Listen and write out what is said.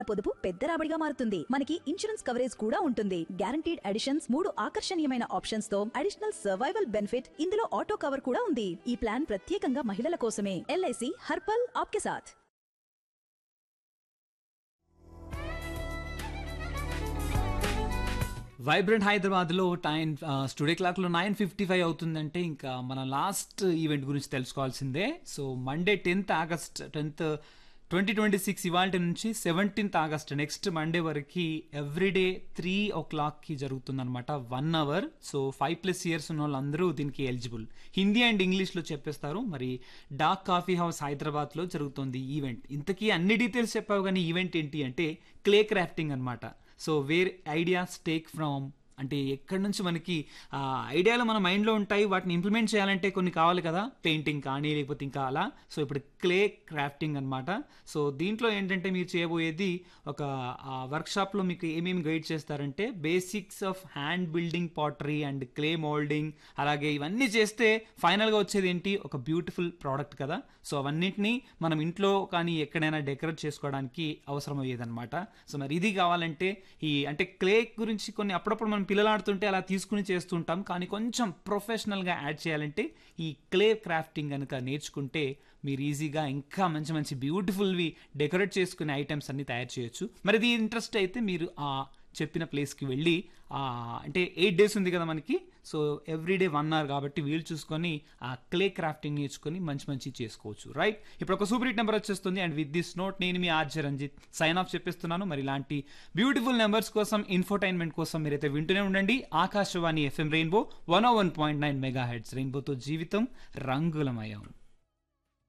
పొదుపు పెద్ద రాబడిగా మారుతుంది మనకి ఇన్సూరెన్స్ కవరేజ్ కూడా ఉంటుంది గ్యారంటీడ్ అడిషన్స్ మూడు ఆకర్షణీయమైన ఆప్షన్స్ తో అడిషనల్ సర్వైవల్ బెనిఫిట్ ఇందులో ఆటో కవర్ కూడా ఉంది ఈ ప్లాన్ ప్రత్యేకంగా మహిళల కోసమే ఎల్ఐసి హర్పల్ ఆప్కే సాథ్ వైబ్రెంట్ హైదరాబాద్లో టైం స్టూడియో క్లాక్లో నైన్ ఫిఫ్టీ ఫైవ్ అవుతుందంటే ఇంకా మన లాస్ట్ ఈవెంట్ గురించి తెలుసుకోవాల్సిందే so Monday tenth August tenth twenty twenty six ఇవాళ నుంచి సెవెంటీన్త్ ఆగస్ట్ నెక్స్ట్ మండే వరకు ఎవ్రీడే త్రీ ఓ క్లాక్కి జరుగుతుందన్నమాట one hour so five plus years ఉన్న వాళ్ళందరూ దీనికి ఎలిజిబుల్ హిందీ అండ్ ఇంగ్లీష్లో చెప్పేస్తారు మరి డాక్ కాఫీ హౌస్ హైదరాబాద్లో జరుగుతుంది ఈవెంట్ ఇంతకీ అన్ని డీటెయిల్స్ చెప్పావు కానీ ఈవెంట్ ఏంటి అంటే క్లే క్రాఫ్టింగ్ అనమాట so where ideas take from అంటే ఎక్కడి నుంచి మనకి ఆ ఐడియాలు మన మైండ్లో ఉంటాయి వాటిని ఇంప్లిమెంట్ చేయాలంటే కొన్ని కావాలి కదా పెయింటింగ్ కానీ లేకపోతే ఇంకా అలా సో ఇప్పుడు క్లే క్రాఫ్టింగ్ అనమాట సో దీంట్లో ఏంటంటే మీరు చేయబోయేది ఒక వర్క్షాప్లో మీకు ఏమేమి గైడ్ చేస్తారంటే basics of hand building pottery and clay moulding అలాగే ఇవన్నీ చేస్తే ఫైనల్గా వచ్చేది ఏంటి ఒక బ్యూటిఫుల్ ప్రోడక్ట్ కదా సో అవన్నిటిని మనం ఇంట్లో కానీ ఎక్కడైనా డెకరేట్ చేసుకోవడానికి అవసరం అయ్యేదన్నమాట సో మరి ఇది కావాలంటే ఈ అంటే క్లే గురించి కొన్ని అప్పుడప్పుడు మనం పిల్లలు ఆడుతుంటే అలా తీసుకుని చేస్తుంటాం కానీ కొంచెం ప్రొఫెషనల్గా యాడ్ చేయాలంటే ఈ క్లే క్రాఫ్టింగ్ కనుక నేర్చుకుంటే మీరు ఈజీగా ఇంకా మంచి మంచి బ్యూటిఫుల్వి డెకరేట్ చేసుకునే ఐటమ్స్ అన్ని తయారు చేయొచ్చు మరి ఇది ఇంట్రెస్ట్ అయితే మీరు ఆ చెప్పిన ప్లేస్కి వెళ్ళి ఆ, అంటే ఎయిట్ డేస్ ఉంది కదా మనకి సో ఎవ్రీడే వన్ అవర్ కాబట్టి వీలు చూసుకొని ఆ క్లే క్రాఫ్టింగ్ నేర్చుకొని మంచి మంచి చేసుకోవచ్చు రైట్ ఇప్పుడు ఒక సూపర్ హిట్ నెంబర్ వచ్చేస్తుంది అండ్ విత్ దిస్ నోట్ నేను మీ ఆర్జే రంజిత్ సైన్ ఆఫ్ చెప్పిస్తున్నాను మరి ఇలాంటి బ్యూటిఫుల్ నెంబర్స్ కోసం ఇన్ఫోటైన్మెంట్ కోసం మీరైతే వింటూనే ఉండండి Akashvani FM rainbow one one point nine mega hertz రెయిన్బోతో జీవితం రంగులమయం